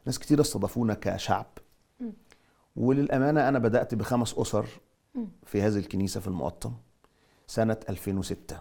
ناس كتير استضافونا كشعب وللامانه انا بدات بخمس اسر في هذه الكنيسه في المقطم سنه 2006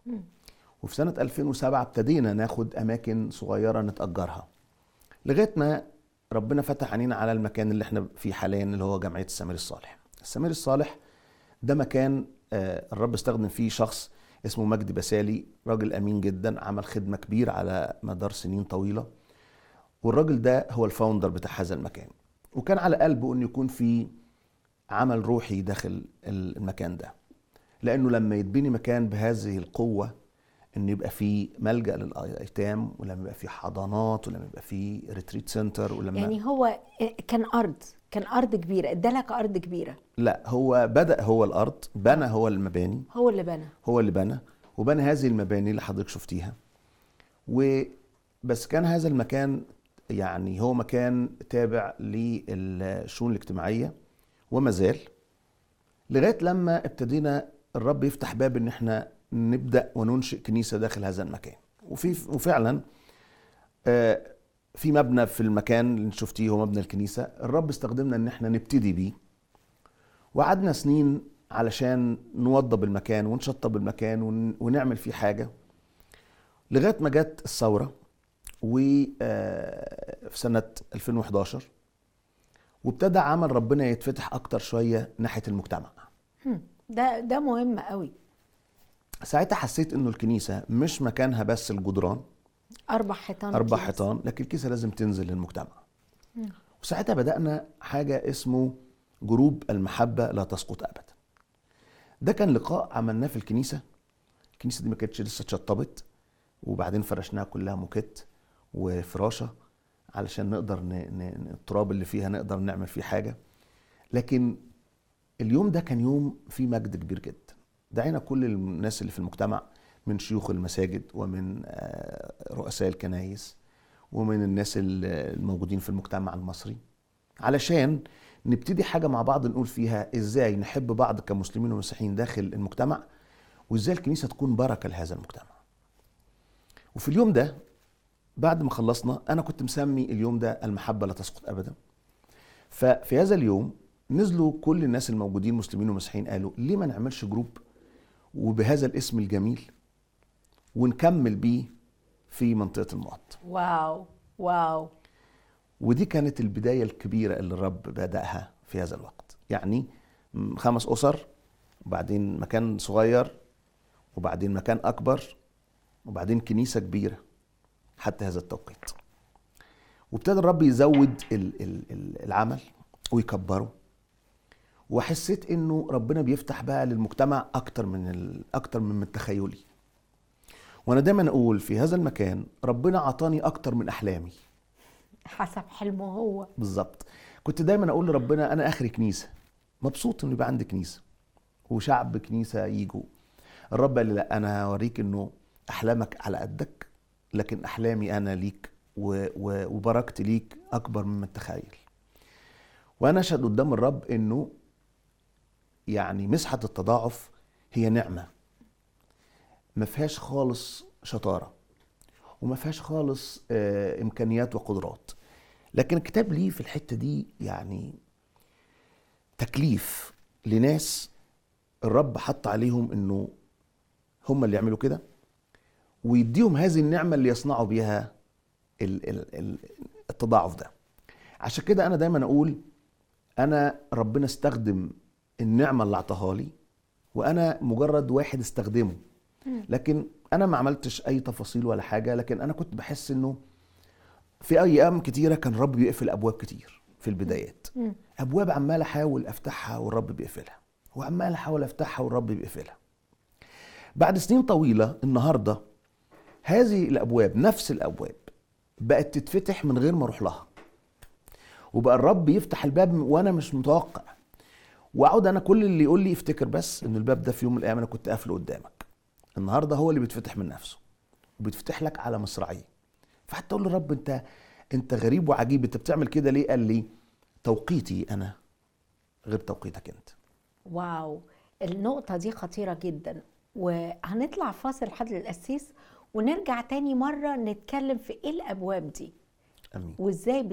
وفي سنه 2007 ابتدينا ناخد اماكن صغيره نتاجرها لغايه ما ربنا فتح علينا على المكان اللي احنا فيه حاليا اللي هو جمعيه السمير الصالح السمير الصالح ده مكان آه، الرب استخدم فيه شخص اسمه مجدي بسالي راجل امين جدا عمل خدمه كبيره على مدار سنين طويله والراجل ده هو الفاوندر بتاع هذا المكان وكان على قلبه انه يكون في عمل روحي داخل المكان ده لانه لما يتبني مكان بهذه القوه ان يبقى في ملجا للايتام ولما يبقى في حضانات ولما يبقى في ريتريت سنتر ولما يعني هو كان ارض كان ارض كبيره ادالك ارض كبيره لا هو بدا هو الارض بنى هو المباني هو اللي بنى هو اللي بنى وبنى هذه المباني اللي حضرتك شفتيها و بس كان هذا المكان يعني هو مكان تابع للشؤون الاجتماعيه وما زال لغايه لما ابتدينا الرب يفتح باب ان احنا نبدا وننشئ كنيسه داخل هذا المكان وفي وفعلا آه، في مبنى في المكان اللي شفتيه هو مبنى الكنيسه الرب استخدمنا ان احنا نبتدي بيه وقعدنا سنين علشان نوضب المكان ونشطب المكان ونعمل فيه حاجه لغايه ما جت الثوره وفي سنه 2011 وابتدى عمل ربنا يتفتح اكتر شويه ناحيه المجتمع ده ده مهم قوي ساعتها حسيت انه الكنيسه مش مكانها بس الجدران اربع حيطان اربع حيطان لكن الكنيسه لازم تنزل للمجتمع مم. وساعتها بدانا حاجه اسمه جروب المحبه لا تسقط ابدا ده كان لقاء عملناه في الكنيسه الكنيسه دي ما كانتش لسه اتشطبت وبعدين فرشناها كلها موكيت وفراشه علشان نقدر ن... ن... التراب اللي فيها نقدر نعمل فيه حاجه لكن اليوم ده كان يوم فيه مجد كبير جدا دعينا كل الناس اللي في المجتمع من شيوخ المساجد ومن آه، رؤساء الكنايس ومن الناس الموجودين في المجتمع المصري علشان نبتدي حاجه مع بعض نقول فيها ازاي نحب بعض كمسلمين ومسيحيين داخل المجتمع وازاي الكنيسه تكون بركه لهذا المجتمع وفي اليوم ده بعد ما خلصنا انا كنت مسمي اليوم ده المحبه لا تسقط ابدا ففي هذا اليوم نزلوا كل الناس الموجودين مسلمين ومسيحيين قالوا ليه ما نعملش جروب وبهذا الاسم الجميل ونكمل بيه في منطقه المقط واو واو ودي كانت البدايه الكبيره اللي الرب بداها في هذا الوقت يعني خمس اسر وبعدين مكان صغير وبعدين مكان اكبر وبعدين كنيسه كبيره حتى هذا التوقيت وابتدى الرب يزود العمل ويكبره وحسيت انه ربنا بيفتح بقى للمجتمع اكتر من اكتر من تخيلي وانا دايما اقول في هذا المكان ربنا عطاني اكتر من احلامي حسب حلمه هو بالظبط كنت دايما اقول لربنا انا اخري كنيسه مبسوط انه يبقى عندي كنيسه وشعب كنيسه يجوا الرب قال لي لا انا هوريك انه احلامك على قدك لكن احلامي انا ليك وبركتي ليك اكبر مما تتخيل وانا اشهد قدام الرب انه يعني مسحه التضاعف هي نعمه ما فيهاش خالص شطاره وما فيهاش خالص آه، امكانيات وقدرات لكن الكتاب ليه في الحته دي يعني تكليف لناس الرب حط عليهم انه هم اللي يعملوا كده ويديهم هذه النعمه اللي يصنعوا بيها التضاعف ده عشان كده انا دايما اقول انا ربنا استخدم النعمه اللي اعطاها لي وانا مجرد واحد استخدمه لكن انا ما عملتش اي تفاصيل ولا حاجه لكن انا كنت بحس انه في ايام كتيره كان الرب بيقفل ابواب كتير في البدايات ابواب عمال احاول افتحها والرب بيقفلها وعمال احاول افتحها والرب بيقفلها بعد سنين طويله النهارده هذه الابواب نفس الابواب بقت تتفتح من غير ما اروح لها وبقى الرب يفتح الباب وانا مش متوقع واقعد انا كل اللي يقول لي افتكر بس ان الباب ده في يوم من الايام انا كنت قافله قدامك النهارده هو اللي بيتفتح من نفسه وبيتفتح لك على مصراعيه فحتى اقول للرب انت انت غريب وعجيب انت بتعمل كده ليه قال لي توقيتي انا غير توقيتك انت واو النقطة دي خطيرة جدا وهنطلع فاصل حضر القسيس ونرجع تاني مرة نتكلم في ايه الابواب دي امين وازاي